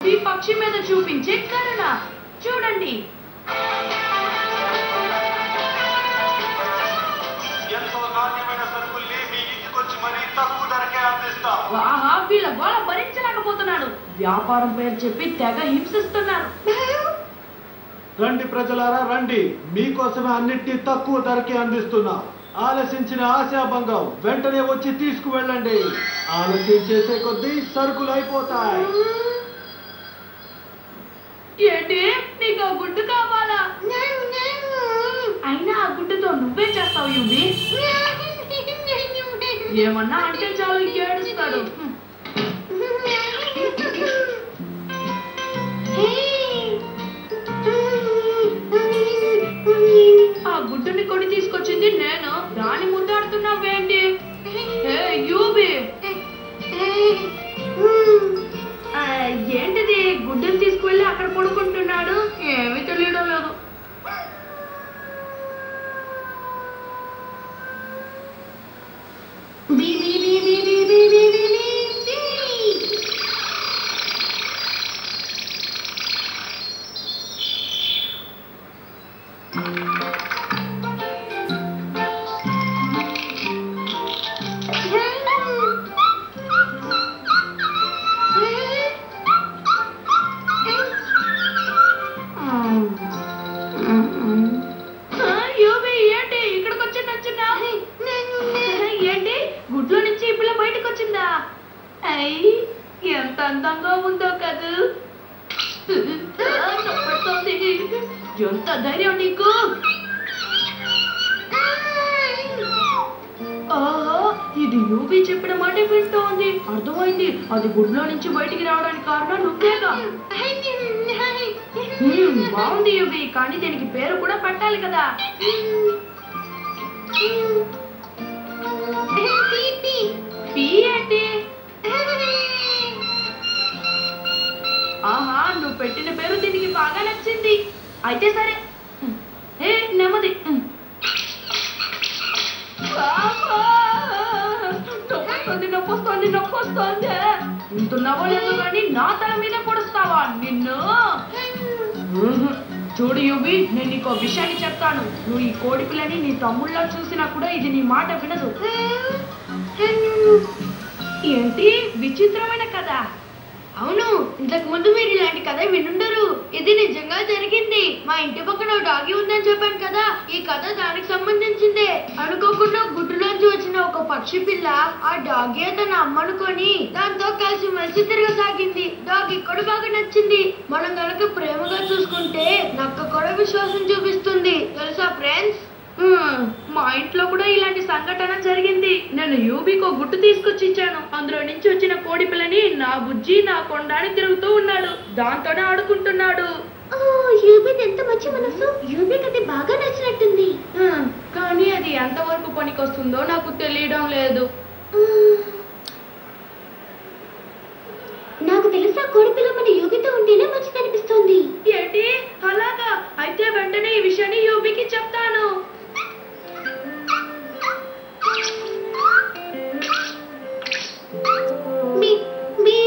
ఈ పక్షి మీద చూపించే కరుణ చూడండి ఎంతో నాణ్యమైన సరుకుల్ని మీ ఇంటికొచ్చి మరీ తక్కువ ధరకే అందిస్తాం ఆహా వీళ్ళ గోళ భరించలేకపోతున్నాడు వ్యాపారం పేరు చెప్పి తెగ హింసిస్తున్నారు రండి ప్రజలారా రండి మీకోసమే అన్నిటినీ తక్కువ ధరకే అందిస్తున్నా ఆలసించిన ఆశాభంగం వెంటనే వచ్చి తీసుకువెళ్ళండి ఆలస్యం చేసే కొద్దీ సరుకులు అయిపోతాయి ఏంటి నీకు ఆ గుడ్డు కావాలా అయినా ఆ గుడ్డుతో నువ్వే చేస్తావు యువి ఏమన్నా అంటే చాలు ఏడుస్తాడు ఆ గుడ్డుని కొని తీసుకొచ్చింది నేను దాని ముద్దాడుతున్నావేంటి ఏ యూబి ఆ, ఏంటిది గుడ్డుని తీసుకువెళ్ళి అక్కడ పడుకుంటున్నాడు ఏమీ తెలియడం లేదు ఆ, యూబి ఏంటి ఇక్కడికి వచ్చి నచ్చున్నా ఏంటి గుడ్లో నుంచి ఈ పిల్ల బయటకు వచ్చిందా అయ్యి ఎంత అందంగా ఉందో కదూ ఆ, నొప్పేస్తోంది. ఎంత ధైర్యం నీకు ఆహా, ఇది యూబీ చెప్పిన మాట వింటూ ఉంది అర్థమైంది అది గుడ్లో నుంచి బయటికి రావడానికి కారణం నువ్వేగా హ్మ్, బాగుంది యూబీ కానీ దీనికి పేరు కూడా పెట్టాలి కదా పీ ఏంటి ఆహా నువ్వు పెట్టిన పేరు దీనికి బాగా నచ్చింది అయితే సరే ఏ నెమ్మది ఆహా! నొప్పొస్తుంది నొప్పొస్తుంది నొప్పొస్తుంది ఇంతున్నావో లేదో కానీ నా తల మీద పొడుస్తావా నిన్ను ఊహు. చూడు యువి నేను నీకు ఒక విషయాన్ని చెప్తాను నువ్వు ఈ కోడి పిల్లని నీ తమ్ముళ్ళ చూసినా కూడా ఇది నీ మాట వినదు ఏంటి విచిత్రమైన కథ అవును ఇంతకు ముందు మీరు ఇలాంటి కథ వినుండరు ఇది నిజంగా జరిగింది మా ఇంటి పక్కన ఒక డాగి ఉందని చెప్పాను కదా ఈ కథ దానికి సంబంధించిందే అనుకోకుండా గుడ్డులోంచి వచ్చిన ఒక పక్షి పిల్ల ఆ డాగి తన అమ్మనుకొని దాంతో కలిసి మెలిసి తిరగసాగింది డాగి కూడా బాగా నచ్చింది మనం గనక ప్రేమగా చూసుకుంటే నక్క కూడా విశ్వాసం చూపిస్తుంది తెలుసా ఫ్రెండ్స్ హ్మ్, మా ఇంట్లో కూడా ఇలాంటి సంఘటన జరిగింది నేను యూబీకో గుట్టు తీసుకొచ్చి ఇచ్చాను అందులో నుంచి వచ్చిన కోడి పిల్లని నా బుజ్జి నా కొండాని తిరుగుతూ ఉన్నాడు దాంతోనే ఆడుకుంటున్నాడు యూబిది ఎంత మంచి మనసు యూబికి అది బాగా నచ్చినట్టుంది హ్మ్, కానీ అది ఎంతవరకు పనికొస్తుందో నాకు తెలియడం లేదు నాకు తెలుసా కోడిపిల్ల మన యోగితో ఉంటేనే మంచిదనిపిస్తోంది ఏంటి అలాగా అయితే వెంటనే ఈ విషయాన్ని యూబీకి చెప్తాను మీ మీ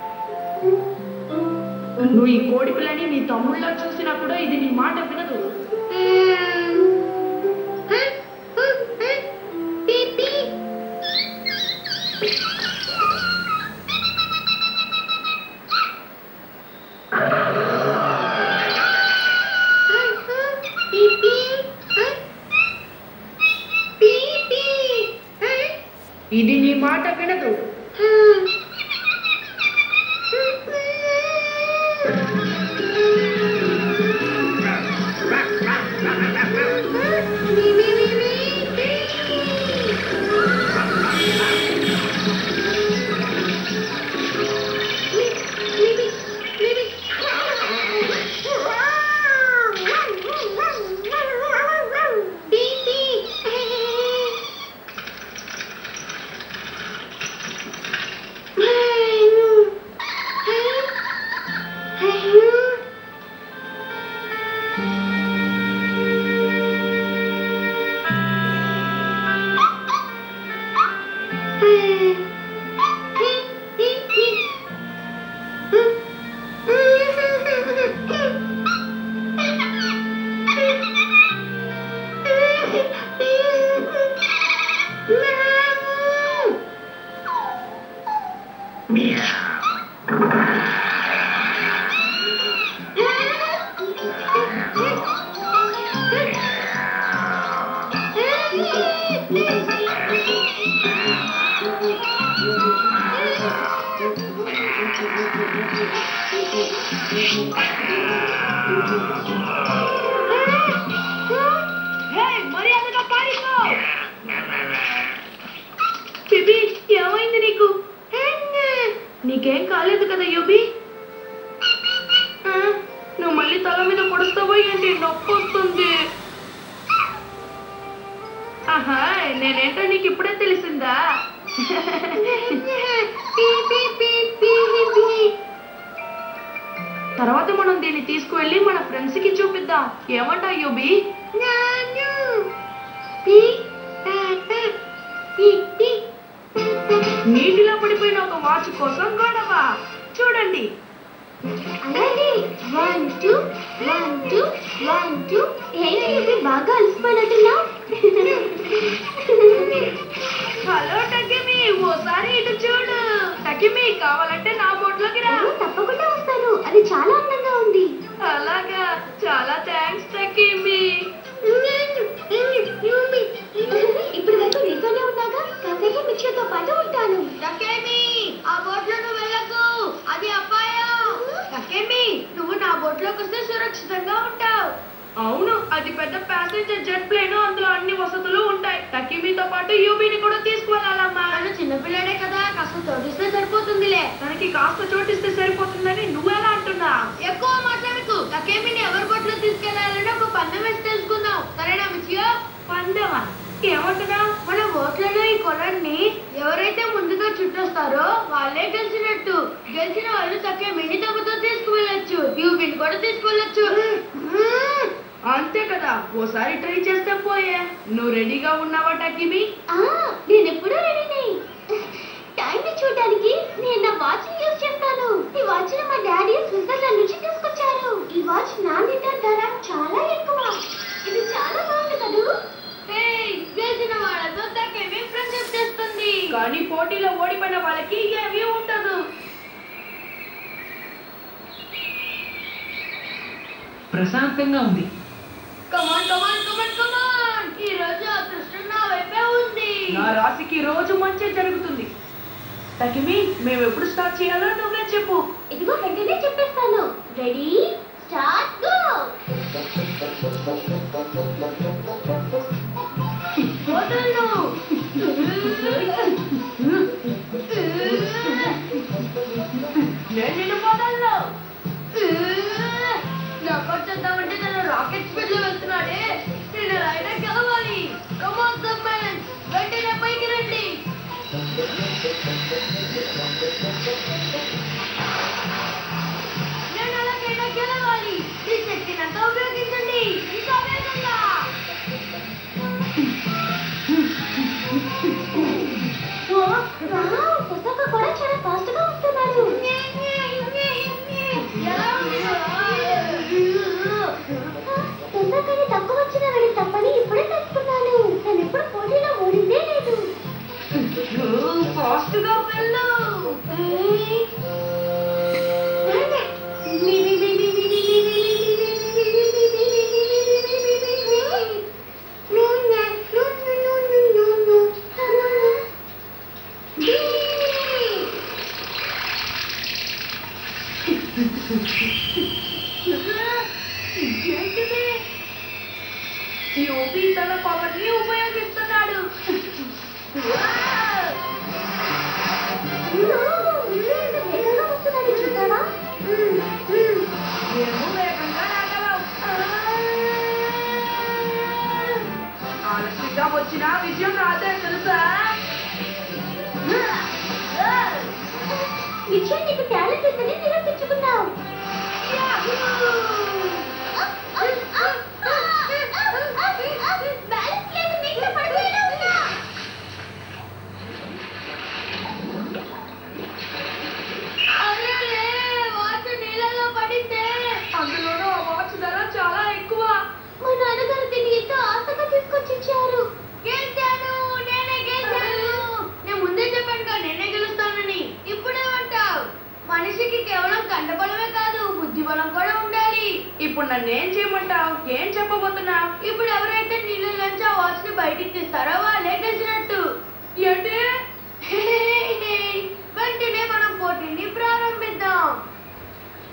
నువ్వు ఈ కోడి పిల్లని నీ తమ్ముళ్ళ చూసినా కూడా ఇది నీ మాట వినదు పీపీ పీపీ పీపీ ఇది నీ మాట వినదు హే మర్యాదగా పారిపో బేబీ ఏమైంది నీకు నీకేం కాలేదు కదా యూబీ ఆ, నువ్వు మళ్ళీ తల మీద పొడుస్తావో ఏంటి నొప్పి వస్తుంది ఆహా నేనేంటో నీకు ఇప్పుడే తెలిసిందా తర్వాత మనం దీన్ని తీసుకువెళ్ళి మన ఫ్రెండ్స్ కి చూపిద్దాం ఏమంటా యూబీ నీటిలో పడిపోయిన ఒక వాచ్ కోసం గొడవ చూడండి అలాగే one two one two one two ఏంటి బాగా అలసిపోయినట్టున్నావు హలో టకిమి ఓసారి ఇటు చూడు టకిమి కావాలంటే నా బోట్లోకి రా తప్పకుండా వస్తాను అది చాలా అందంగా ఉంది అలాగా చాలా థ్యాంక్స్ టకిమి ఇప్పుడు వరకు నీతోనే ఉన్నాగా కాసేపు మిక్చర్తో పాటు ఉంటాను టకేమి ఆ బోట్లో నువ్వు వెళ్ళకు అది అపాయం టకేమి నువ్వు నా బోట్లోకి వస్తే సురక్షితంగా ఉంటావు అవును అది పెద్ద ప్యాసింజర్ జెట్ ప్లేన్ అందులో అన్ని వసతులు ఉంటాయి టకిమితో పాటు యూబీని కూడా తీసుకువెళ్ళాలమ్మా తను చిన్నపిల్లడే కదా కాస్త తోడిస్తే సరిపోతుందిలే తనకి కాస్త చోటిస్తే సరిపోతుందని నువ్వెలా అంటున్నావు ఎక్కువ మాట్లాడకు టకేమిని ఎవరి బోట్లో తీసుకెళ్లాలని ఒక పందెం వేసి తెలుసుకుందాం సరేనా మిచ్చియో పందెమా ఏమంటున్నావు మన ఓట్లలో ఈ కొలన్ని ఎవరైతే ముందుగా చుట్టొస్తారో వాళ్ళే గెలిచినట్టు గెలిచిన వాళ్ళు చక్కగా మినీ తప్పుతో తీసుకువెళ్ళొచ్చు యూబిన్ కూడా తీసుకువెళ్ళొచ్చు అంతే కదా ఓసారి ట్రై చేస్తే పోయే నువ్వు రెడీగా ఉన్నావా టకిమి నేను ఎప్పుడూ రెడీనే టైం చూడడానికి నేను నా వాచ్ యూజ్ చేస్తాను ఈ వాచ్ మా డాడీ స్విట్జర్లాండ్ నుంచి తీసుకొచ్చారు ఈ వాచ్ నాణ్యత ధర చాలా ఎక్కువ ఇది చాలా బాగుంది కదూ గెలిచిన వాళ్ళతో తగ్గేమి ఫ్రెండ్షిప్ చేస్తుంది కానీ పోటీలో ఓడిపోయిన వాళ్ళకి ఏమీ ఉండదు ప్రశాంతంగా ఉంది కమాన్ కమాన్ కమాన్ కమాన్ ఈ రోజు అదృష్టం నా వైపే ఉంది నా రాశికి రోజు మంచి జరుగుతుంది టకిమి మేము ఎప్పుడు స్టార్ట్ చేయాలో నువ్వే చెప్పు ఇదిగో వెంటనే చెప్పేస్తాను రెడీ స్టార్ట్ గో వదలను నేను నిన్ను వదలను. నమ్మకం చేద్దామంటే తను రాకెట్ స్పీడ్ లో వెళ్తున్నాడే నేను ఎలా అయినా గెలవాలి కమాన్ సబ్మెరైన్ వెంటనే పైకి రండి నేను ఎలాగైనా గెలవాలి ఈ శక్తినంతా ఉపయోగించండి ఇంకా వేగంగా పుస్తక కూడా చాలా ఫాస్ట్ గా వస్తున్నారు తొందరగానే తక్కువ వచ్చిన వీడి తప్పని ఇప్పుడే తెలుసుకున్నాను నేను ఎప్పుడు పోటీలో ఓడిందే లేదు నువ్వు ఫాస్ట్ గా వెళ్ళు ఏంటిది యోగి తన పవర్ ని ఉపయోగిస్తున్నాడు మేము వేగంగా రాగలం ఆలస్యంగా వచ్చిన విజయం రాదే తెలుసా విజయం నీకు టాలెంట్ ఉందని నిరూపించుకున్నావు బ్యాలెన్స్ లేదు నీకు పడిపోయేలా ఉన్నా అరేరే, వాచ్ నీళ్ళలో పడిందే. అందులోనూ ఆ వాచ్ ధర చాలా ఎక్కువ మా నాన్నగారు దీన్ని ఎంతో ఆశగా తీసుకొచ్చి ఇచ్చారు గెలిచాను నేనే గెలిచాను నేను ముందే చెప్పాను కదా నేనే గెలుస్తానని ఇప్పుడేమంటావు మనిషికి కేవలం కండబలమే కాదు బుద్ధి బలం కూడా ఉండాలి ఇప్పుడు నన్ను ఏం చేయమంటావు ఏం చెప్పబోతున్నావు ఇప్పుడు ఎవరైతే నీళ్ళలోంచి ఆ వాచ్ ని బయటికి తీస్తారో వాళ్ళే గెలిచినట్టు ఏంటి వెంటనే మనం పోటీని ప్రారంభిద్దాం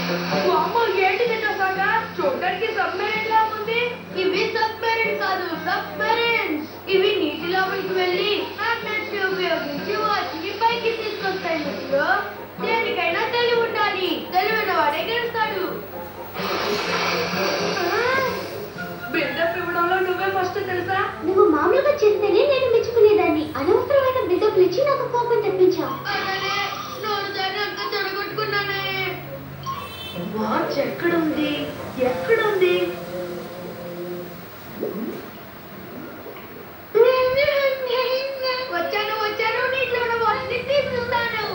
అమ్మ ఏంటిది చసాక చూడడానికి సబ్మెరైన్ లా ఉంది ఇవి సబ్మెరైన్ కాదు సబ్మెరైన్స్ ఇవి నీటి లోపలికి వెళ్ళి మ్యాగ్నెట్స్ ఉపయోగించి వాటిని పైకి తీసుకొస్తాయి మిత్రులు దేనికైనా తెలివి ఉండాలి తెలివైన వాడే గెలుస్తాడు బిల్డప్ ఇవ్వడంలో నువ్వే ఫస్ట్ తెలుసా నువ్వు మామూలుగా చేస్తేనే నేను మెచ్చుకునేదాన్ని అనవసరమైన బిల్డప్లు ఇచ్చి నాకు కోపం తెప్పించావు అలానే నోరు దాన్ని అంతా చెడగొట్టుకున్నానే వాచ్ ఎక్కడుంది ఎక్కడుంది వచ్చాను వచ్చాను నీటిలో ఉన్న వాటిని తీసుకుంటాను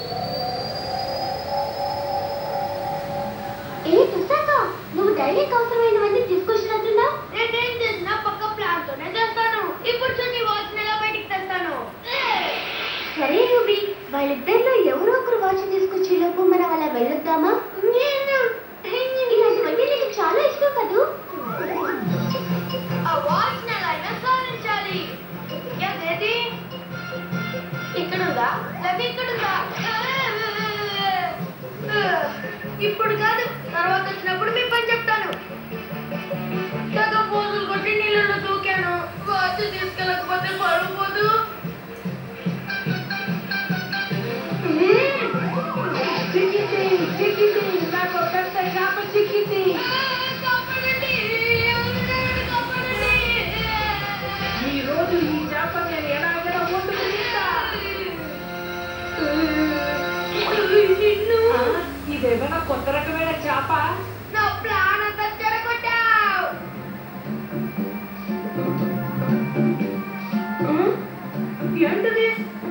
ఏ తుసాక నువ్వు డైరీకి అవసరమైనవన్నీ తీసుకొచ్చినట్టున్నావు నేనేం చేసినా పక్క ప్లాన్ తోనే చేస్తాను ఇప్పుడు చూసి వాచ్ ఎలా బయటికి తెస్తాను సరే రూబీ వాళ్ళిద్దరిలో ఎవరో ఒకరు వాచ్ తీసుకొచ్చే లోపు మనం అలా వెళ్ళొద్దామా ఇలాంటివన్నీ నీకు చాలా ఇష్టం కదూ ఆ వాచ్ నెలైనా సాధించాలి ఏదేది ఇక్కడ ఉందా లేదా ఇక్కడ ఉందా ఇప్పుడు కాదు తర్వాత వచ్చినప్పుడు మీ పని చెప్తాను తెగ పోజులు కొట్టి నీళ్ళలో దూకాను వాచ్ తీసుకెళ్ళకపోతే పడిపోదు చిక్కింది చిక్కింది నాకు పెద్ద చేప చిక్కింది కాపాడండి ఎవరైనా కాపాడండి ఈ రోజు ఈ చేప నేను ఎలాగైనా వండుకుని తింటా. నిన్ను ఆ, ఇదేమైనా కొత్త రకమైన చేప నా ప్లాన్ అంతా చెడగొట్టావు ఏంటిది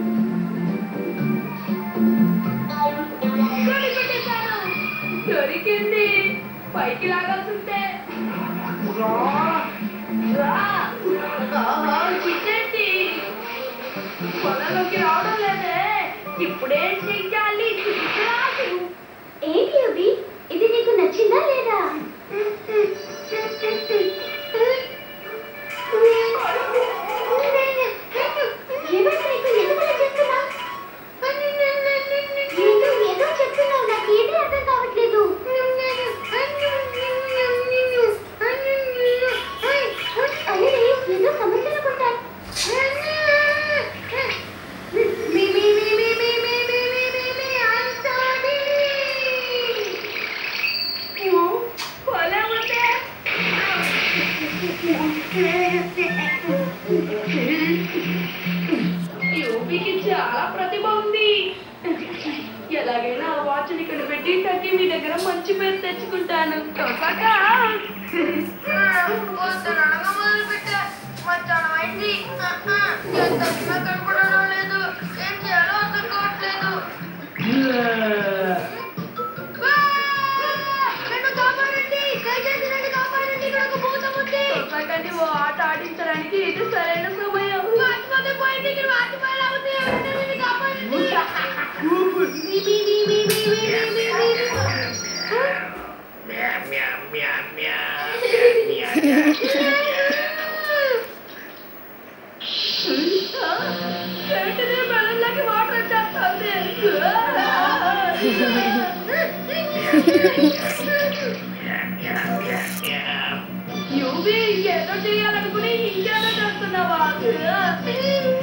కనిపెట్టేశాను దొరికింది పైకి లాగాల్సిందే రా, రా. ఆహా, చిక్కేంటి పొలంలోకి రావడం లేదే ఇప్పుడేం చెయ్యాలి రాదు ఏంటి రూబీ ఇది నీకు నచ్చిందా లేదా ఏమైనా నీకు ఎందుకలా చేస్తున్నావ్? ఏంటో ఏదో చెప్తున్నావు నాకు ఏమీ అర్థం కావట్లేదు అరే ఏదో సమస్య అనుకుంటా పొలం ఉంటే ఈ ఊపికి చాలా ప్రతిభ ఉంది ఎలాగైనా ఆ వాచ్ని ఇక్కడ పెట్టి టక్కి మీ దగ్గర మంచి పేరు తెచ్చుకుంటాను తొసకా. వద్దనగా మొదలుపెట్టా మధ్యాహ్నం అయింది ఎంత వచ్చినా కనపడడం లేదు ఏం చేయాలో అర్థం కావట్లేదు నన్ను కాపాడండి దయచేసి నన్ను కాపాడండి ఇక్కడ ఒక భూతం ఉంది తొసకండి ఓ ఆట ఆడించడానికి ఇది సరైన సమయం వాటిపోతే పోయింది ఇక్కడ వాటిపోయేలా ఉంది ఎవరైనా నన్ను కాపాడండి ఏంటిది బెల్లంలోకి వాటర్ వచ్చేస్తుంది యూబీ ఏదో చేయాలనుకుని ఇంకేదో చేస్తున్నావా